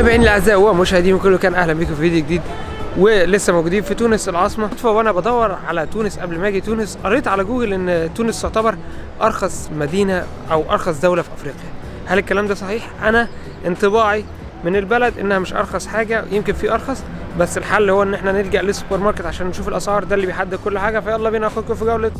متابعين الاعزاء ومشاهدين كله كان اهلا بكم في فيديو جديد ولسه موجودين في تونس العاصمه وانا بدور على تونس قبل ما اجي تونس قريت على جوجل ان تونس تعتبر ارخص مدينه او ارخص دوله في افريقيا هل الكلام ده صحيح انا انطباعي من البلد انها مش ارخص حاجه يمكن في ارخص بس الحل هو ان احنا نلجا للسوبر ماركت عشان نشوف الاسعار ده اللي بيحدد كل حاجه فيلا بينا اخدكم في جوله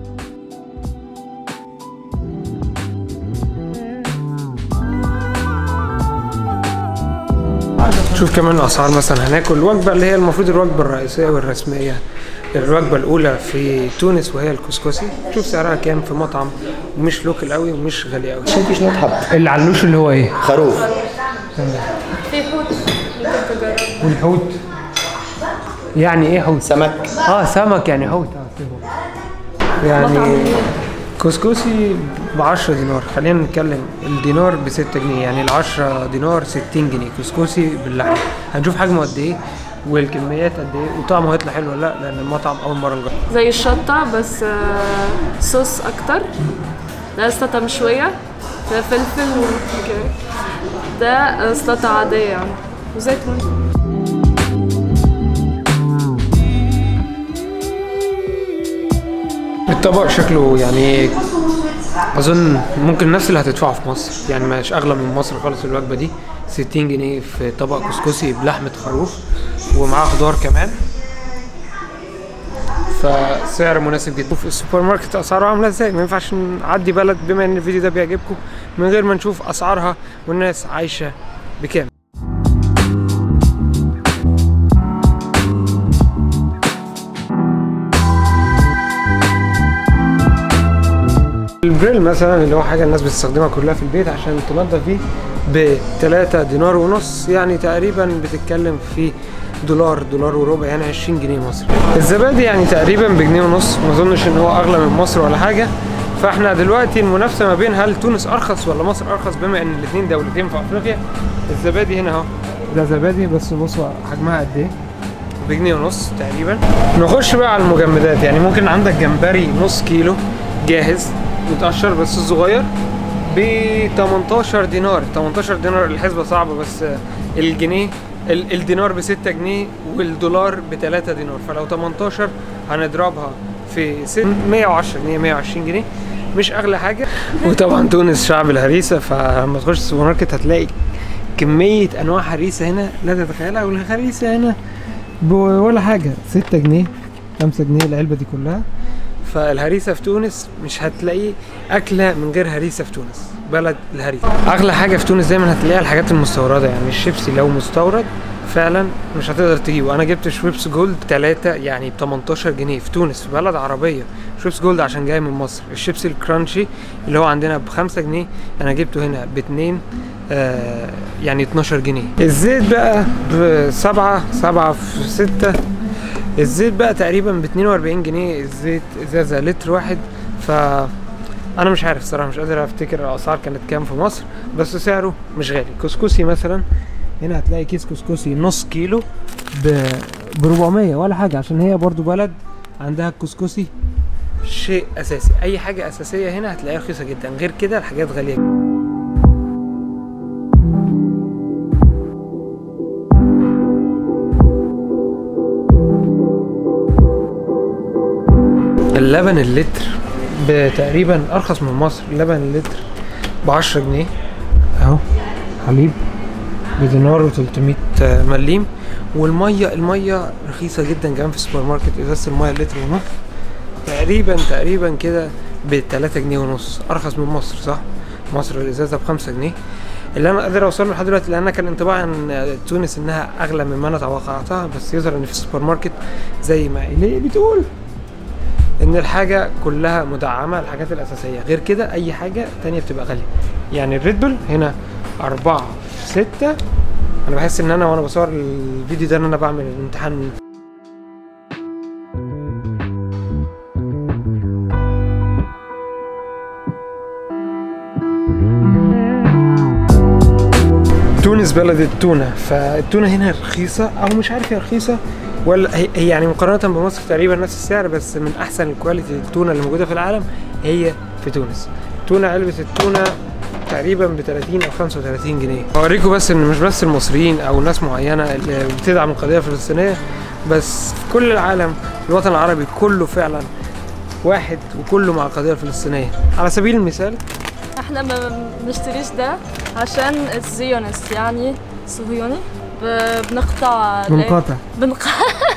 شوف كمان الاسعار مثلا هناكل الوجبه اللي هي المفروض الوجبه الرئيسيه والرسميه الوجبه الاولى في تونس وهي الكسكسي شوف سعرها كام في مطعم مش لوكال قوي ومش غالي قوي عشان فيش نتحب العلوش اللي هو ايه خروف في حوت ممكن تجرب والحوت يعني ايه حوت سمك اه سمك يعني حوت اه في حوت. يعني كسكسي ب 10 دينار خلينا نتكلم الدينار ب 6 جنيه يعني ال 10 دينار 60 جنيه كسكسي باللحمه هنشوف حجمه قد ايه والكميات قد ايه وطعمه هيطلع حلو ولا لا لان المطعم اول مره نجرب زي الشطة بس آه، صوص أكتر ده سلطة مشوية ده فلفل وكده ده آه، سلطة عادية يعني وزيتون الطبق شكله يعني اظن ممكن نفس اللي هتدفعه في مصر يعني مش اغلى من مصر خالص الوجبه دي 60 جنيه في طبق كسكسي بلحمه خروف ومعاه خضار كمان فسعر مناسب جدا في السوبر ماركت اسعاره عامله ازاي ما ينفعش نعدي بلد بما ان الفيديو ده بيعجبكم من غير ما نشوف اسعارها والناس عايشه بكام الجريل مثلا اللي هو حاجه الناس بتستخدمها كلها في البيت عشان تنضف بيه ب 3 دينار ونص يعني تقريبا بتتكلم في دولار دولار وربع يعني 20 جنيه مصري الزبادي يعني تقريبا بجنيه ونص ما اظنش ان هو اغلى من مصر ولا حاجه فاحنا دلوقتي المنافسه ما بين هل تونس ارخص ولا مصر ارخص بما ان الاثنين دولتين في افريقيا الزبادي هنا اهو ده زبادي بس بصوا حجمها قد ايه بجنيه ونص تقريبا نخش بقى على المجمدات يعني ممكن عندك جمبري نص كيلو جاهز متقشر بس صغير ب 18 دينار 18 دينار الحسبة صعبة بس الجنيه ال- الدينار ب 6 جنيه والدولار ب 3 دينار فلو 18 هنضربها في ست- 110 جنيه 120 جنيه مش اغلى حاجة وطبعا تونس شعب الهريسة فلما تخش السوبر ماركت هتلاقي كمية انواع هريسة هنا لا تتخيلها والهريسة هنا ب- ولا حاجة 6 جنيه 5 جنيه العلبة دي كلها فالهريسه في تونس مش هتلاقي اكله من غير هريسه في تونس بلد الهريسه اغلى حاجه في تونس دايما هتلاقيها الحاجات المستورده يعني الشيبسي لو مستورد فعلا مش هتقدر تجيبه انا جبت شويبس جولد 3 يعني ب 18 جنيه في تونس في بلد عربيه شويبس جولد عشان جاي من مصر الشيبسي الكرانشي اللي هو عندنا ب 5 جنيه انا جبته هنا ب 2 آه يعني 12 جنيه الزيت بقى ب 7 7 في 6 الزيت بقى تقريبا ب 42 جنيه الزيت ازازه لتر واحد ف انا مش عارف الصراحه مش قادر افتكر الاسعار كانت كام في مصر بس سعره مش غالي كسكسي مثلا هنا هتلاقي كيس كسكسي نص كيلو ب ب 400 ولا حاجه عشان هي برضو بلد عندها الكسكسي شيء اساسي اي حاجه اساسيه هنا هتلاقيها رخيصه جدا غير كده الحاجات غاليه اللبن اللتر بتقريبا ارخص من مصر اللبن اللتر ب 10 جنيه اهو حليب بدينار و300 مليم والميه الميه رخيصه جدا كمان في السوبر ماركت ازازه الميه اللتر ونص تقريبا تقريبا كده ب 3 جنيه ونص ارخص من مصر صح مصر الازازه ب 5 جنيه اللي انا قادر اوصل له لحد دلوقتي لان انا كان انطباعي عن تونس انها اغلى مما انا توقعتها بس يظهر ان في السوبر ماركت زي ما ايلي بتقول ان الحاجه كلها مدعمه الحاجات الاساسيه غير كده اي حاجه تانية بتبقى غاليه يعني الريد بول هنا أربعة في ستة أنا بحس إن أنا وأنا بصور الفيديو ده إن أنا بعمل الامتحان تونس بلد التونة فالتونة هنا رخيصة أو مش عارف هي رخيصة ولا هي هي يعني مقارنة بمصر تقريبا نفس السعر بس من أحسن الكواليتي التونة اللي موجودة في العالم هي في تونس تونة علبة التونة تقريبا ب 30 او 35 جنيه اوريكم بس ان مش بس المصريين او ناس معينه اللي بتدعم القضيه الفلسطينيه بس في كل العالم الوطن العربي كله فعلا واحد وكله مع القضيه الفلسطينيه على سبيل المثال احنا ما بنشتريش ده عشان الزيونست يعني صهيوني ب- بنقطع منقطع بنق...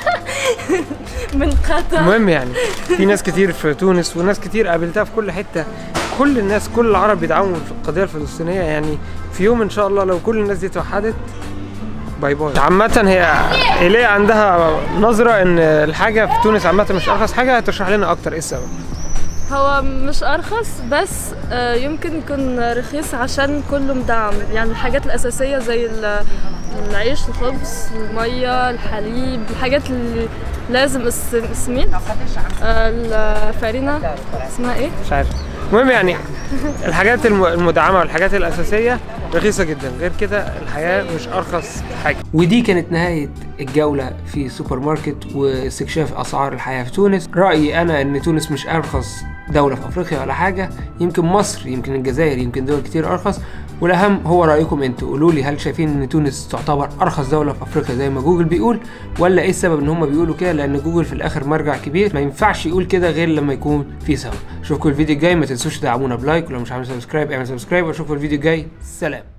بنقطع المهم يعني في ناس كتير في تونس وناس كتير قابلتها في كل حته كل الناس كل العرب بيدعموا في القضيه الفلسطينيه يعني في يوم ان شاء الله لو كل الناس دي توحدت باي باي عامة هي إيليا عندها نظرة إن الحاجة في تونس عامة مش أرخص حاجة هتشرح لنا أكتر إيه السبب؟ هو مش ارخص بس آه، يمكن يكون رخيص عشان كله مدعم يعني الحاجات الاساسيه زي ال- العيش الخبز الميه الحليب الحاجات اللي لازم الس- السمين آه، الفارينه اسمها ايه مش عارف المهم يعني الحاجات الم- المدعمة والحاجات الأساسية رخيصة جدا غير كده الحياة مش أرخص حاجة ودي كانت نهاية الجولة في سوبر ماركت واستكشاف أسعار الحياة في تونس رأيي أنا إن تونس مش أرخص دولة في أفريقيا ولا حاجة يمكن مصر يمكن الجزائر يمكن دول كتير أرخص والأهم هو رأيكم أنتوا قولوا لي هل شايفين إن تونس تعتبر أرخص دولة في أفريقيا زي ما جوجل بيقول ولا إيه السبب إن هم بيقولوا كده لأن جوجل في الآخر مرجع كبير ما ينفعش يقول كده غير لما يكون في سبب أشوفكم الفيديو الجاي ما تنسوش تدعمونا بلايك ولو مش عامل سبسكرايب اعمل سبسكرايب وأشوفكم الفيديو الجاي سلام